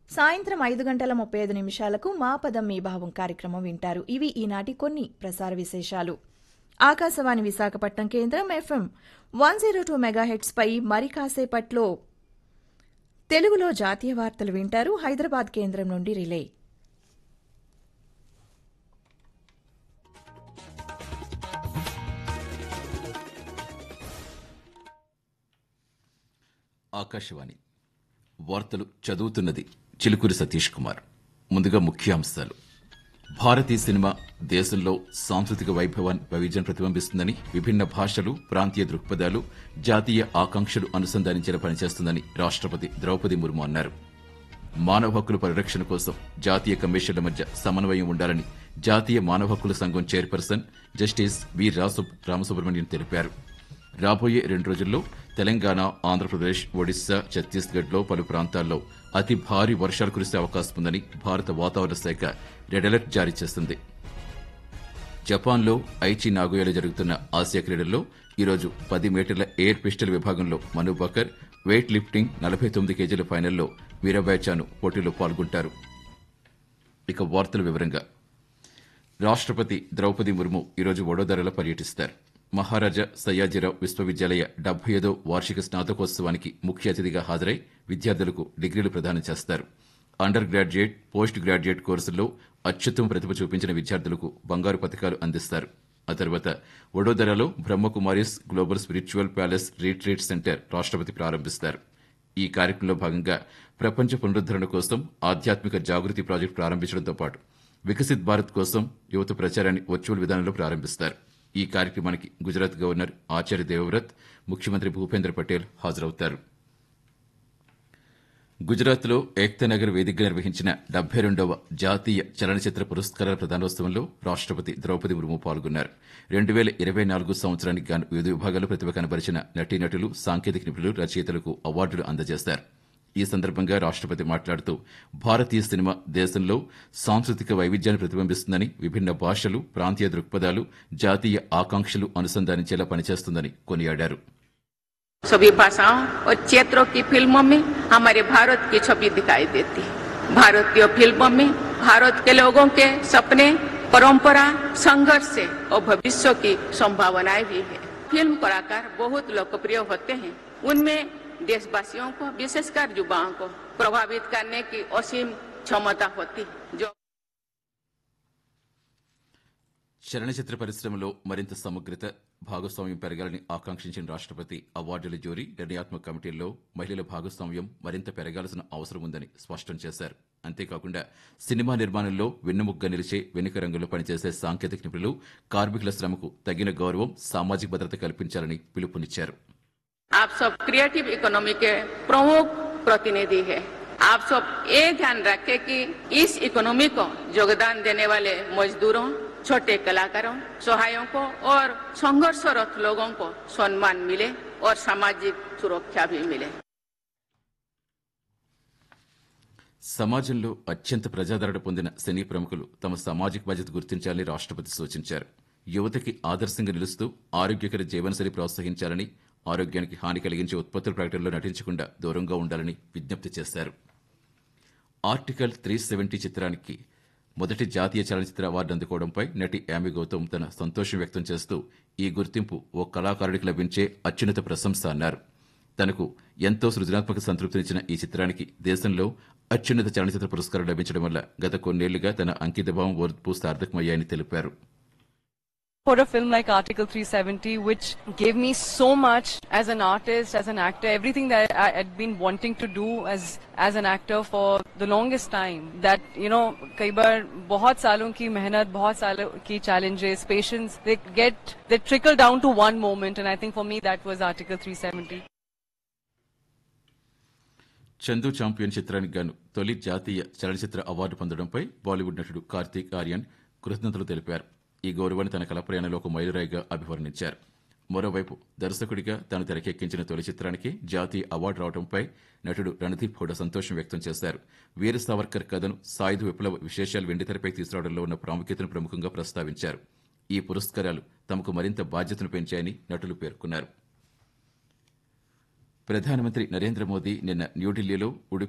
సాయంత్రం ఐదు గంటల ముప్పై ఐదు నిమిషాలకు మా పదం మీ భావం కార్యక్రమం వింటారు ఇవి ఈనాటి కొన్ని ప్రసార విశేషాలు ఆకాశవాణి విశాఖపట్నం కేంద్రం FM one zero two megahertz పై మరి కాసేపట్లో తెలుగులో జాతీయ వార్తలు వింటారు హైదరాబాద్ కేంద్రం నుండి రిలే ఆకాశవాణి వార్తలు చదువుతున్నది చిలుకూరి సతీష్ కుమార్ ముందుగా ముఖ్యాంశాలు భారతీయ సినిమా దేశంలో సాంస్కృతిక వైభవాన్ని వైవిధ్యం ప్రతిబింబిస్తుందని విభిన్న భాషలు ప్రాంతీయ దృక్పథాలు జాతీయ ఆకాంక్షలు అనుసంధానించేలా పనిచేస్తుందని రాష్ట్రపతి ద్రౌపది ముర్ము అన్నారు మానవ హక్కుల పరిరక్షణ కోసం జాతీయ కమిషన్ల మధ్య సమన్వయం ఉండాలని జాతీయ మానవ హక్కుల సంఘం చైర్పర్సన్ జస్టిస్ వి రాసు రామసుబ్రహ్మణ్యం తెలిపారు రాబోయే రెండు రోజుల్లో తెలంగాణ ఆంధ్రప్రదేశ్ ఒడిశా ఛత్తీస్గఢ్లో పలు ప్రాంతాల్లో అతి భారీ వర్షాలు కురిసే అవకాశం ఉందని భారత వాతావరణ శాఖ రెడ్ అలర్ట్ జారీ చేసింది జపాన్లో ఐచి నాగోయాలో జరుగుతున్న ఆసియా క్రీడల్లో ఈరోజు పది మీటర్ల ఎయిర్ పిస్టల్ విభాగంలో మను బకర్ వెయిట్ లిఫ్టింగ్ నలభై తొమ్మిది కేజీల ఫైనల్లో వీరబాయ్చాను పోటీలో పాల్గొంటారు ఇక వార్తల వివరంగా రాష్ట్రపతి ద్రౌపది ముర్ము ఈరోజు వడోదరలో పర్యటిస్తారు మహారాజా సయ్యాజీరావు విశ్వవిద్యాలయ డెబ్బై ఐదో వార్షిక స్నాతకోత్సవానికి ముఖ్య అతిథిగా హాజరై విద్యార్థులకు డిగ్రీలు ప్రదానం చేస్తారు అండర్ గ్రాడ్యుయేట్ పోస్ట్ గ్రాడ్యుయేట్ కోర్సుల్లో అత్యుత్తమ ప్రతిభ చూపించిన విద్యార్థులకు బంగారు పథకాలు అందిస్తారు ఆ తర్వాత వడోదరలో Brahma Kumaris global spiritual palace retreat centre రాష్ట్రపతి ప్రారంభిస్తారు ఈ కార్యక్రమంలో భాగంగా ప్రపంచ పునరుద్దరణ కోసం ఆధ్యాత్మిక జాగృతి ప్రాజెక్టు ప్రారంభించడంతో పాటు వికసిత్ భారత్ కోసం యువత ప్రచారాన్ని వర్చువల్ విధానంలో ప్రారంభిస్తారు ఈ కార్యక్రమానికి గుజరాత్ గవర్నర్ ఆచార్య దేవవ్రత్ ముఖ్యమంత్రి భూపేంద్ర పటేల్ హాజరవుతారు గుజరాత్లో ఏక్తానగర్ వేదికగా నిర్వహించిన డెబ్బై రెండవ జాతీయ చలనచిత్ర పురస్కారాల ప్రదానోత్సవంలో రాష్ట్రపతి ద్రౌపది ముర్ము పాల్గొన్నారు రెండు వేల ఇరవై నాలుగు సంవత్సరానికి గాను వివిధ విభాగాల్లో ప్రతిభ కనబరిచిన నటీనటులు సాంకేతిక నిపుణులు రచయితలకు అవార్డులు అందజేస్తారు ఈ సందర్భంగా రాష్ట్రపతి మాట్లాడుతూ భారతీయ సినిమా దేశంలో సాంస్కృతిక వైవిధ్యాన్ని ప్రతిబింబిస్తుందని విభిన్న భాషలు ప్రాంతీయ దృక్పథాలు జాతీయ ఆకాంక్షలు అనుసంధానించేలా పనిచేస్తుందని కొనియాడారు सभी भाषाओं और क्षेत्रों की फिल्मों में हमारे भारत की छवि दिखाई देती है भारतीय फिल्मों में भारत के लोगों के सपने परंपरा संघर्ष से और भविष्य की संभावनाएं भी है फिल्म कलाकार बहुत लोकप्रिय होते हैं उनमें देशवासियों को विशेषकर युवाओं को प्रभावित करने की असीम क्षमता होती है जो చలనచిత్ర పరిశ్రమలో మరింత సమగ్రత భాగస్వామ్యం పెరగాలని ఆకాంక్షించిన రాష్ట్రపతి అవార్డుల జ్యూరీ నిర్ణయాత్మక కమిటీల్లో మహిళల భాగస్వామ్యం మరింత పెరగాల్సిన అవసరం ఉందని స్పష్టం చేశారు అంతేకాకుండా సినిమా నిర్మాణంలో వెన్నుముగ్గా నిలిచే వెనుక రంగంలో పనిచేసే సాంకేతిక నిపుణులు కార్మికుల శ్రమకు తగిన గౌరవం సామాజిక భద్రత కల్పించాలని పిలుపునిచ్చారు आप सब क्रिएटिव इकोनॉमी के प्रमुख प्रतिनिधि है आप सब ये ध्यान रखें कि इस इकोनॉमी को योगदान देने वाले मजदूरों छोटे कलाकारों सहायकों और संघर्षरत लोगों को सम्मान मिले और सामाजिक सुरक्षा भी मिले సమాజంలో అత్యంత ప్రజాదరణ పొందిన సినీ ప్రముఖులు తమ సామాజిక బాధ్యత గుర్తించాలని రాష్ట్రపతి సూచించారు యువతకి ఆదర్శంగా నిలుస్తూ ఆరోగ్యకర జీవనశైలి ప్రోత్సహించాలని ఆరోగ్యానికి హాని కలిగించే ఉత్పత్తుల ప్రకటనలో నటించకుండా దూరంగా ఉండాలని విజ్ఞప్తి చేశారు ఆర్టికల్ త్రీ సెవెంటీ చిత్రానికి మొదటి జాతీయ చలనచిత్ర అవార్డు అందుకోవడంపై నటి యామి గౌతమ్ తన సంతోషం వ్యక్తం చేస్తూ ఈ గుర్తింపు ఓ కళాకారుడికి లభించే అత్యున్నత ప్రశంస అన్నారు తనకు ఎంతో సృజనాత్మక సంతృప్తినిచ్చిన ఈ చిత్రానికి దేశంలో అత్యున్నత చలనచిత్ర పురస్కారం లభించడం వల్ల గత కొన్నేళ్లుగా తన అంకితభావం ఓర్పు సార్థకమయ్యాయని తెలిపారు for a film like Article 370, which gave me so much as an artist, as an actor, everything that I had been wanting to do as as an actor for the longest time. That you know, कई बार बहुत सालों की मेहनत, बहुत सालों की challenges, patience, they get they trickle down to one moment, and I think for me that was Article 370. Chandu champion చిత్రానికి గాను తొలి జాతీయ చలనచిత్ర అవార్డు పొందడంపై బాలీవుడ్ నటుడు కార్తీక్ ఆర్యన్ కృతజ్ఞతలు తెలిపారు ఈ గౌరవాన్ని తన కళ ప్రయాణంలో ఒక మైలురాయిగా అభివర్ణించారు మరోవైపు దర్శకుడిగా తాను తెరకెక్కించిన తొలి చిత్రానికి జాతీయ అవార్డు రావడంపై నటుడు రణదీప్ హుడా సంతోషం వ్యక్తం చేశారు వీర సావర్కర్ కథను సాయుధ విప్లవ విశేషాలు వెండితెరపై తీసుకురావడంలో ఉన్న ప్రాముఖ్యతను ప్రముఖంగా ప్రస్తావించారు ఈ పురస్కారాలు తమకు మరింత బాధ్యతను పెంచాయని నటులు పేర్కొన్నారు ప్రధానమంత్రి నరేంద్ర మోదీ నిన్న న్యూఢిల్లీలో ఉడుపి